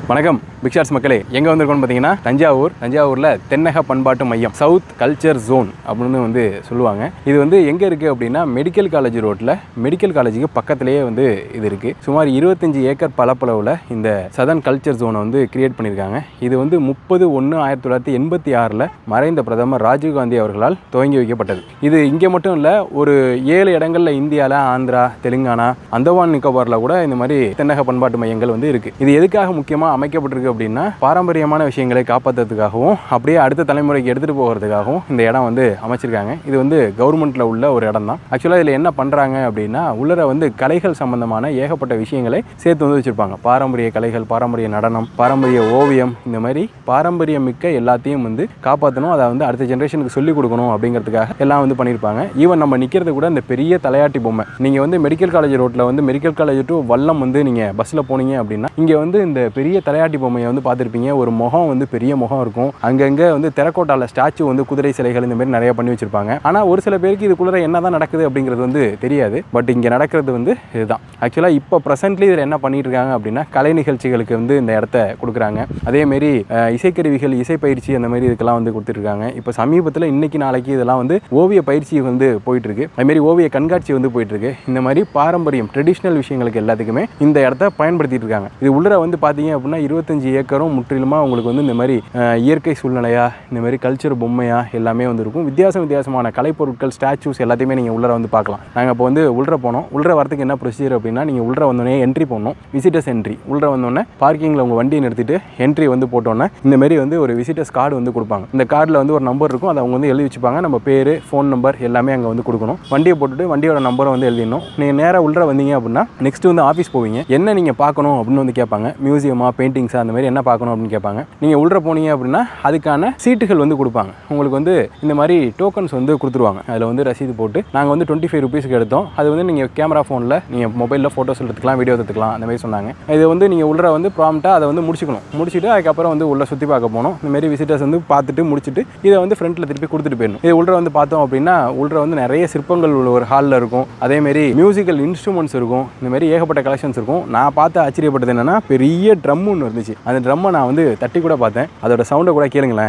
வணக்கம் பிக்ஷார்ஸ் மக்களே எங்கே வந்திருக்கோம்னு பார்த்தீங்கன்னா தஞ்சாவூர் தஞ்சாவூரில் தென்னக பண்பாட்டு மையம் சவுத் கல்ச்சர் ஜோன் அப்படின்னு வந்து சொல்லுவாங்க இது வந்து எங்கே இருக்குது அப்படின்னா மெடிக்கல் காலேஜ் ரோட்டில் மெடிக்கல் காலேஜுக்கு பக்கத்துலேயே வந்து இது இருக்குது சுமார் இருபத்தஞ்சி ஏக்கர் பரப்பளவில் இந்த சதன் கல்ச்சர் ஜோனை வந்து கிரியேட் பண்ணியிருக்காங்க இது வந்து முப்பது ஒன்று ஆயிரத்தி தொள்ளாயிரத்தி எண்பத்தி ஆறில் மறைந்த பிரதமர் ராஜீவ்காந்தி அவர்களால் துவங்கி வைக்கப்பட்டது இது இங்கே மட்டும் இல்லை ஒரு ஏழு இடங்களில் இந்தியாவில் ஆந்திரா தெலுங்கானா அந்தமான் நிக்கோபாரில் கூட இந்த மாதிரி தென்னக பண்பாட்டு மையங்கள் வந்து இருக்குது இது எதுக்காக முக்கியமாக அமைக்கப்பட்டிருக்கு அப்படின்னா பாரம்பரியமான விஷயங்களை காப்பாற்றுறதுக்காகவும் அப்படியே அடுத்த தலைமுறைக்கு எடுத்துகிட்டு போகிறதுக்காகவும் இந்த இடம் வந்து அமைச்சிருக்காங்க இது வந்து கவர்மெண்ட்டில் உள்ள ஒரு இடம் தான் ஆக்சுவலாக இதில் என்ன பண்ணுறாங்க அப்படின்னா உள்ளர வந்து கலைகள் சம்பந்தமான ஏகப்பட்ட விஷயங்களை சேர்த்து வந்து வச்சுருப்பாங்க பாரம்பரிய கலைகள் பாரம்பரிய நடனம் பாரம்பரிய ஓவியம் இந்த மாதிரி பாரம்பரியம் மிக்க எல்லாத்தையும் வந்து காப்பாற்றணும் அதை வந்து அடுத்த ஜென்ரேஷனுக்கு சொல்லிக் கொடுக்கணும் அப்படிங்கிறதுக்காக எல்லாம் வந்து பண்ணியிருப்பாங்க ஈவன் நம்ம நிற்கிறது கூட இந்த பெரிய தலையாட்டி பொம்மை நீங்கள் வந்து மெடிக்கல் காலேஜ் ரோட்டில் வந்து மெடிக்கல் காலேஜ் டு வல்லம் வந்து நீங்கள் பஸ்ஸில் போனீங்க அப்படின்னா இங்கே வந்து இந்த பெரிய தலையாட்டி பொம்மையை வந்து பார்த்துருப்பீங்க ஒரு முகம் வந்து பெரிய முகம் இருக்கும் அங்கங்கே வந்து தெரக்கோட்டாவில் ஸ்டாச்சு வந்து குதிரை சிலைகள் இந்த மாதிரி நிறைய பண்ணி வச்சிருப்பாங்க ஆனால் ஒரு சில பேருக்கு இதுக்குள்ளே என்ன தான் நடக்குது அப்படிங்கிறது வந்து தெரியாது பட் இங்கே நடக்கிறது வந்து இதுதான் ஆக்சுவலாக இப்போ ப்ரெசென்ட்லி இதில் என்ன பண்ணிட்டு இருக்காங்க அப்படின்னா கலை நிகழ்ச்சிகளுக்கு வந்து இந்த இடத்த கொடுக்குறாங்க அதேமாரி அஹ், இசைக்கருவிகள் இசை பயிற்சி அந்த மாதிரி இதுக்கெல்லாம் வந்து கொடுத்துருக்காங்க இப்போ சமீபத்தில் இன்னைக்கு நாளைக்கு இதெல்லாம் வந்து ஓவிய பயிற்சி வந்து போயிட்டு இருக்கு அதுமாரி ஓவிய கண்காட்சி வந்து போயிட்டு இருக்கு இந்த மாதிரி பாரம்பரியம் ட்ரெடிஷ்னல் விஷயங்களுக்கு எல்லாத்துக்குமே இந்த இடத்த பயன்படுத்திட்டு இருக்காங்க இது உள்ளர வந்து பார்த்தீங்க அப்படின்னா இருபத்தஞ்சு ஏக்கரும் முற்றிலுமா உங்களுக்கு வந்து இந்த மாதிரி அஹ், இயற்கை சூழ்நிலையா இந்த மாதிரி கல்ச்சர் பொம்மையா எல்லாமே வந்து இருக்கும் வித்தியாசம் வித்தியாசமான கலைப்பொருட்கள் ஸ்டாச்சூஸ் எல்லாத்தையுமே நீங்கள் உள்ளர வந்து பார்க்கலாம் நாங்கள் இப்போ வந்து உள்ளர போனோம் உள்ளர வரதுக்கு என்ன ப்ரொசீஜர் அப்படின்னா நீங்கள் உள்ளர வந்தோடனே என்ட்ரி பண்ணணும் விசிட்டர்ஸ் என்ட்ரி உள்ளர வந்தோடனே பார்க்கிங்கில் உங்கள் வண்டியை நிறுத்திட்டு என்ட்ரி வந்து போட்டோன்னே இந்த மாதிரி வந்து ஒரு விசிட்டர்ஸ் கார்டு வந்து கொடுப்பாங்க இந்த கார்டில் வந்து ஒரு நம்பர் இருக்கும் அதை அவங்க வந்து எழுதி வச்சுப்பாங்க நம்ம பேர் ஃபோன் நம்பர் எல்லாமே அங்கே வந்து கொடுக்கணும் வண்டியை போட்டுட்டு வண்டியோட நம்பரை வந்து எழுதிடணும் நீங்கள் நேராக உள்ளர வந்தீங்க அப்படின்னா நெக்ஸ்ட் வந்து ஆஃபீஸ் போவீங்க என்ன நீங்கள் பார்க்கணும் அப்படின்னு வந்து கேட்பாங்க மியூசியமா பெயிண்டிங்ஸா அந்த மாதிரி என்ன பார்க்கணும் அப்படின்னு கேட்பாங்க நீங்கள் உள்ளர போனீங்க அப்படின்னா அதுக்கான சீட்டுகள் வந்து கொடுப்பாங்க உங்களுக்கு வந்து இந்த மாதிரி டோக்கன்ஸ் வந்து கொடுத்துருவாங்க அதில் வந்து ரசீது போட்டு நாங்கள் வந்து டுவெண்ட்டி ஃபைவ் ருபீஸ்க்கு எடுத்தோம் அது வந்து நீங்கள் கேமரா ஃபோனில் நீங்கள் மொபைலில் ஃபோட்டோஸ் எடுத்துக்கலாம் வீடியோ எடுத்துக்கலாம் அந்த மாதிரி சொன்னாங்க இது வந்து நீங்கள் உள்ளர வந்து ப்ராம்ப்டாக அதை வந்து முடிச்சுக்கணும் முடிச்சுட்டு அதுக்கப்புறம் வந்து உள்ள சுற்றி பார்க்க போகணும் இந்த மாதிரி விசிட்டர்ஸ் வந்து பார்த்துட்டு முடிச்சுட்டு இதை வந்து ஃப்ரண்ட்டில் திருப்பி கொடுத்துட்டு போயிடணும் இது உள்ளர வந்து பார்த்தோம் அப்படின்னா உள்ளர வந்து நிறைய சிற்பங்கள் உள்ள ஒரு ஹாலில் இருக்கும் அதேமாரி மியூசிக்கல் இன்ஸ்ட்ருமெண்ட்ஸ் இருக்கும் இந்த மாதிரி ஏகப்பட்ட கலெக்ஷன்ஸ் இருக்கும் நான் பார்த்து ஆச்சரியப்பட்டது என்னன்னா பெரிய ட்ரம் ஒன்று இருந்துச்சு அந்த ட்ரம்மை நான் வந்து தட்டி கூட பார்த்தேன் அதோட சவுண்டை கூட கேளுங்களேன்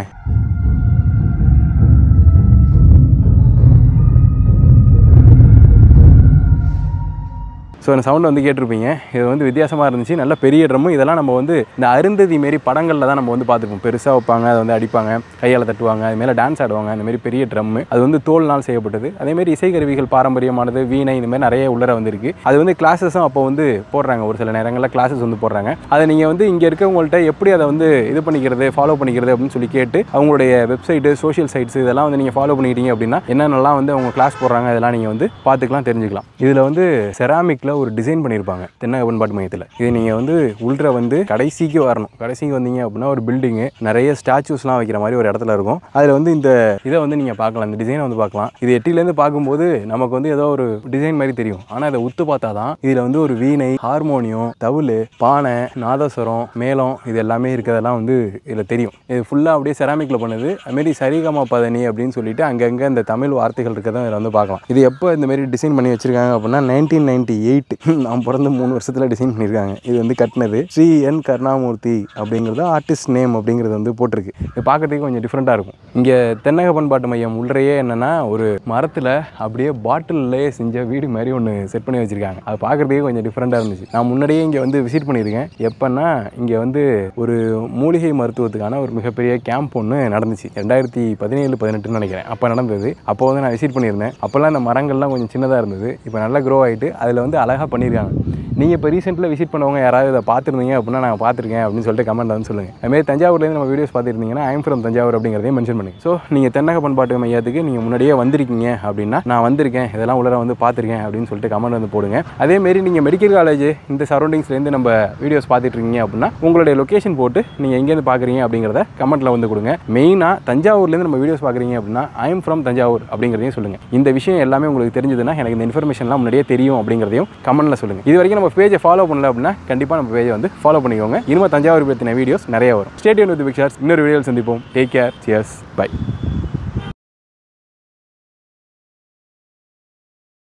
ஸோ அந்த சவுண்ட் வந்து கேட்டிருப்பீங்க இது வந்து வித்தியாசமாக இருந்துச்சு நல்ல பெரிய ட்ரம்மு இதெல்லாம் நம்ம வந்து இந்த அருந்ததி மாரி படங்களில் தான் நம்ம வந்து பார்த்துப்போம் பெருசாக வைப்பாங்க அதை வந்து அடிப்பாங்க கையால் தட்டுவாங்க அது மேலே டான்ஸ் ஆடுவாங்க அந்த மாதிரி பெரிய ட்ரம்மு அது வந்து தோல்னால் செய்யப்பட்டது அதேமாரி இசைக்கருவிகள் பாரம்பரியமானது வீணை இந்த மாதிரி நிறைய உள்ளர வந்திருக்கு அது வந்து கிளாஸஸும் அப்போ வந்து போடுறாங்க ஒரு சில நேரங்களில் கிளாஸஸ் வந்து போடுறாங்க அதை நீங்கள் வந்து இங்கே இருக்கவங்கள்ட்ட எப்படி அதை வந்து இது பண்ணிக்கிறது ஃபாலோ பண்ணிக்கிறது அப்படின்னு சொல்லி கேட்டு அவங்களுடைய வெப்சைட்டு சோஷியல் சைட்ஸ் இதெல்லாம் வந்து நீங்கள் ஃபாலோ பண்ணிக்கிட்டீங்க அப்படின்னா என்னென்னலாம் வந்து அவங்க கிளாஸ் போடுறாங்க இதெல்லாம் நீங்கள் வந்து பார்த்துக்கலாம் தெரிஞ்சுக்கலாம் இதில் வந்து செராமிக்கில் ஒரு டிசைன் பண்ணியிருப்பாங்க தென்னக பண்பாட்டு மையத்தில் இது நீங்கள் வந்து உள்ற வந்து கடைசிக்கு வரணும் கடைசிக்கு வந்தீங்க அப்படின்னா ஒரு பில்டிங்கு நிறைய ஸ்டாச்சூஸ்லாம் வைக்கிற மாதிரி ஒரு இடத்துல இருக்கும் அதில் வந்து இந்த இதை வந்து நீங்கள் பார்க்கலாம் இந்த டிசைனை வந்து பார்க்கலாம் இது எட்டிலேருந்து பார்க்கும்போது நமக்கு வந்து ஏதோ ஒரு டிசைன் மாதிரி தெரியும் ஆனால் இதை உத்து பார்த்தா தான் இதில் வந்து ஒரு வீணை ஹார்மோனியம் தவுள் பானை நாதஸ்வரம் மேளம் இது எல்லாமே இருக்கிறதெல்லாம் வந்து இதில் தெரியும் இது ஃபுல்லாக அப்படியே செராமிக்கில் பண்ணுது அதுமாரி சரிகமா பதனி அப்படின்னு சொல்லிட்டு அங்கங்கே இந்த தமிழ் வார்த்தைகள் இருக்கிறத இதில் வந்து பார்க்கலாம் இது எப்போ இந்த மாதிரி டிசைன் பண்ணி வச்சிருக்காங்க அப்படின்னா நைன்டீன் நைன்டி எயிட் நான் பிறந்த மூணு வருஷத்தில் டிசைன் பண்ணியிருக்காங்க இது வந்து கட்டினது ஸ்ரீ என் கருணாமூர்த்தி அப்படிங்கிறது ஆர்டிஸ்ட் நேம் அப்படிங்கிறது வந்து போட்டிருக்கு இது பார்க்கறதுக்கு கொஞ்சம் டிஃப்ரெண்ட்டாக இருக்கும் இங்கே தென்னக பண்பாட்டு மையம் உள்ளறையே என்னென்னா ஒரு மரத்தில் அப்படியே பாட்டில்லையே செஞ்ச வீடு மாதிரி ஒன்று செட் பண்ணி வச்சுருக்காங்க அது பார்க்குறதுக்கே கொஞ்சம் டிஃப்ரெண்ட்டாக இருந்துச்சு நான் முன்னாடியே இங்கே வந்து விசிட் பண்ணியிருக்கேன் எப்போன்னா இங்கே வந்து ஒரு மூலிகை மருத்துவத்துக்கான ஒரு மிகப்பெரிய கேம்ப் ஒன்று நடந்துச்சு ரெண்டாயிரத்தி பதினேழு பதினெட்டுன்னு நினைக்கிறேன் அப்போ நடந்தது அப்போ வந்து நான் விசிட் பண்ணியிருந்தேன் அப்போல்லாம் இந்த மரங்கள்லாம் கொஞ்சம் சின்னதாக இருந்தது இப்போ நல்லா க்ரோ ஆகிட்டு அதில் வந்து அழகாக பண்ணியிருக்காங்க நீங்கள் இப்போ ரீசெண்டில் விசிட் பண்ணவங்க யாராவது இதை பார்த்துருந்தீங்க அப்படின்னா நான் பார்த்துருக்கேன் அப்படின்னு சொல்லிட்டு கமெண்ட் வந்து சொல்லுங்கள் அதுமாதிரி தஞ்சாவூர்லேருந்து நம்ம வீடியோஸ் பார்த்துருந்தீங்கன்னா ஐம் ஃப்ரம் தஞ்சாவூர் அப்படிங்கிறதையும் மென்ஷன் பண்ணுங்க ஸோ நீங்கள் தென்னக பண்பாட்டு மையத்துக்கு நீங்கள் முன்னாடியே வந்திருக்கீங்க அப்படின்னா நான் வந்திருக்கேன் இதெல்லாம் உள்ளர வந்து பார்த்துருக்கேன் அப்படின்னு சொல்லிட்டு கமெண்ட் வந்து போடுங்க அதேமாரி நீங்கள் மெடிக்கல் காலேஜ் இந்த சரௌண்டிங்ஸ்லேருந்து நம்ம வீடியோஸ் பார்த்துட்டு இருக்கீங்க அப்படின்னா உங்களுடைய லொக்கேஷன் போட்டு நீங்கள் எங்கேருந்து பார்க்குறீங்க அப்படிங்கிறத கமெண்ட்டில் வந்து கொடுங்க மெயினாக தஞ்சாவூர்லேருந்து நம்ம வீடியோஸ் பார்க்குறீங்க அப்படின்னா ஐம் ஃப்ரம் தஞ்சாவூர் அப்படிங்கிறதையும் சொல்லுங்கள் இந்த விஷயம் எல்லாமே உங்களுக்கு தெரிஞ்சதுன்னா எனக்கு இந்த இன்ஃபர்மேஷன்லாம் முன்னாடியே தெரியும் அப்படிங்கிறதையும் கமெண்ட்டில் சொல்லுங்கள் இது வரைக்கும் நம்ம பேஜை ஃபாலோ பண்ணல அப்படின்னா கண்டிப்பாக நம்ம பேஜை வந்து ஃபாலோ பண்ணிக்கோங்க இனிமேல் தஞ்சாவூர் பற்றின வீடியோஸ் நிறைய வரும் ஸ்டேடியம் வித் பிக்சர்ஸ் இன்னொரு வீடியோவில் சந்திப்போம் டேக் கேர் சியர்ஸ் பை